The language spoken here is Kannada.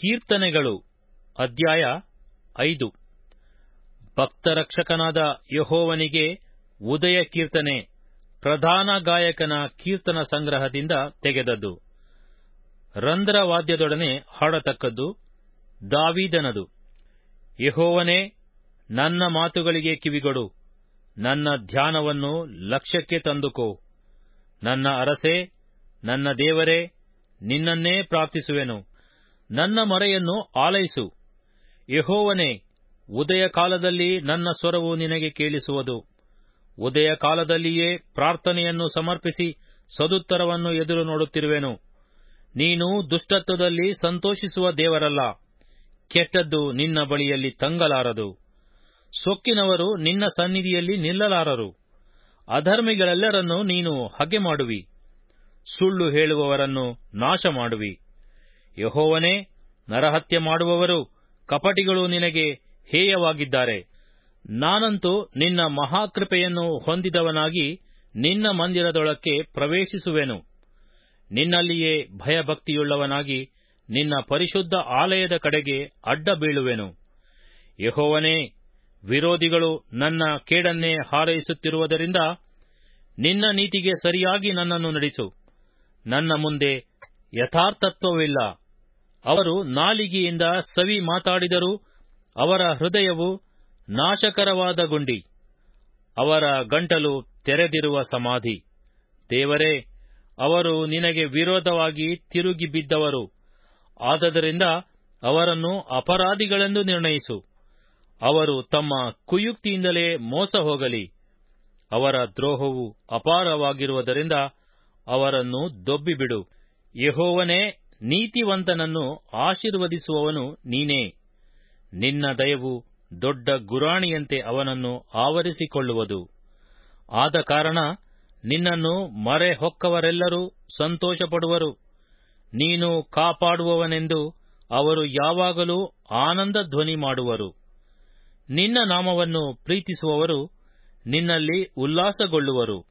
ಕೀರ್ತನೆಗಳು ಅಧ್ಯಾಯ ಐದು ಭಕ್ತರಕ್ಷಕನಾದ ಯಹೋವನಿಗೆ ಉದಯ ಕೀರ್ತನೆ ಪ್ರಧಾನ ಗಾಯಕನ ಕೀರ್ತನ ಸಂಗ್ರಹದಿಂದ ತೆಗೆದದ್ದು ರಂಧ್ರವಾದ್ಯದೊಡನೆ ಹಾಡತಕ್ಕದ್ದು ದಾವೀದನದು ಯಹೋವನೇ ನನ್ನ ಮಾತುಗಳಿಗೆ ಕಿವಿಗೊಡು ನನ್ನ ಧ್ಯಾನವನ್ನು ಲಕ್ಷ್ಯಕ್ಕೆ ತಂದುಕೋ ನನ್ನ ಅರಸೇ ನನ್ನ ದೇವರೇ ನಿನ್ನನ್ನೇ ಪ್ರಾರ್ಥಿಸುವೆನು ನನ್ನ ಮೊರೆಯನ್ನು ಆಲೈಸು ಯಹೋವನೇ ಉದಯ ಕಾಲದಲ್ಲಿ ನನ್ನ ಸ್ವರವು ನಿನಗೆ ಕೇಳಿಸುವುದು ಉದಯ ಕಾಲದಲ್ಲಿಯೇ ಪ್ರಾರ್ಥನೆಯನ್ನು ಸಮರ್ಪಿಸಿ ಸದುತ್ತರವನ್ನು ಎದುರು ನೋಡುತ್ತಿರುವೆನು ನೀನು ದುಷ್ಟತ್ವದಲ್ಲಿ ಸಂತೋಷಿಸುವ ದೇವರಲ್ಲ ಕೆಟ್ಟದ್ದು ನಿನ್ನ ಬಳಿಯಲ್ಲಿ ತಂಗಲಾರದು ಸೊಕ್ಕಿನವರು ನಿನ್ನ ಸನ್ನಿಧಿಯಲ್ಲಿ ನಿಲ್ಲಲಾರರು ಅಧರ್ಮಿಗಳೆಲ್ಲರನ್ನು ನೀನು ಹಗೆ ಮಾಡುವಿ ಸುಳ್ಳು ಹೇಳುವವರನ್ನು ನಾಶ ಮಾಡುವಿ ಯಹೋವನೇ ನರಹತ್ಯೆ ಮಾಡುವವರು ಕಪಟಿಗಳು ನಿನಗೆ ಹೇಯವಾಗಿದ್ದಾರೆ ನಾನಂತೂ ನಿನ್ನ ಮಹಾಕೃಪೆಯನ್ನು ಹೊಂದಿದವನಾಗಿ ನಿನ್ನ ಮಂದಿರದೊಳಕ್ಕೆ ಪ್ರವೇಶಿಸುವೆನು ನಿನ್ನಲ್ಲಿಯೇ ಭಯಭಕ್ತಿಯುಳ್ಳವನಾಗಿ ನಿನ್ನ ಪರಿಶುದ್ಧ ಆಲಯದ ಕಡೆಗೆ ಅಡ್ಡ ಬೀಳುವೆನು ಯಹೋವನೇ ವಿರೋಧಿಗಳು ನನ್ನ ಕೇಡನ್ನೇ ಹಾರೈಸುತ್ತಿರುವುದರಿಂದ ನಿನ್ನ ನೀತಿಗೆ ಸರಿಯಾಗಿ ನನ್ನನ್ನು ನಡೆಸು ನನ್ನ ಮುಂದೆ ಯಥಾರ್ಥತ್ವವಿಲ್ಲ ಅವರು ನಾಲಿಗೆಯಿಂದ ಸವಿ ಮಾತಾಡಿದರೂ ಅವರ ಹೃದಯವು ನಾಶಕರವಾದ ಗುಂಡಿ ಅವರ ಗಂಟಲು ತೆರೆದಿರುವ ಸಮಾಧಿ ದೇವರೇ ಅವರು ನಿನಗೆ ವಿರೋಧವಾಗಿ ತಿರುಗಿ ಬಿದ್ದವರು ಆದದರಿಂದ ಅವರನ್ನು ಅಪರಾಧಿಗಳೆಂದು ನಿರ್ಣಯಿಸು ಅವರು ತಮ್ಮ ಕುಯುಕ್ತಿಯಿಂದಲೇ ಮೋಸ ಹೋಗಲಿ ಅವರ ದ್ರೋಹವು ಅಪಾರವಾಗಿರುವುದರಿಂದ ಅವರನ್ನು ದೊಬ್ಬಿಬಿಡು ಯಹೋವನೇ ನೀತಿವಂತನನ್ನು ಆಶೀರ್ವದಿಸುವವನು ನೀನೇ ನಿನ್ನ ದಯವು ದೊಡ್ಡ ಗುರಾಣಿಯಂತೆ ಅವನನ್ನು ಆವರಿಸಿಕೊಳ್ಳುವುದು ಆದ ಕಾರಣ ನಿನ್ನನ್ನು ಮರೆ ಹೊಕ್ಕವರೆಲ್ಲರೂ ಸಂತೋಷಪಡುವರು ನೀನು ಕಾಪಾಡುವವನೆಂದು ಅವರು ಯಾವಾಗಲೂ ಆನಂದ ಧ್ವನಿ ಮಾಡುವರು ನಿನ್ನ ನಾಮವನ್ನು ಪ್ರೀತಿಸುವವರು ನಿನ್ನಲ್ಲಿ ಉಲ್ಲಾಸಗೊಳ್ಳುವರು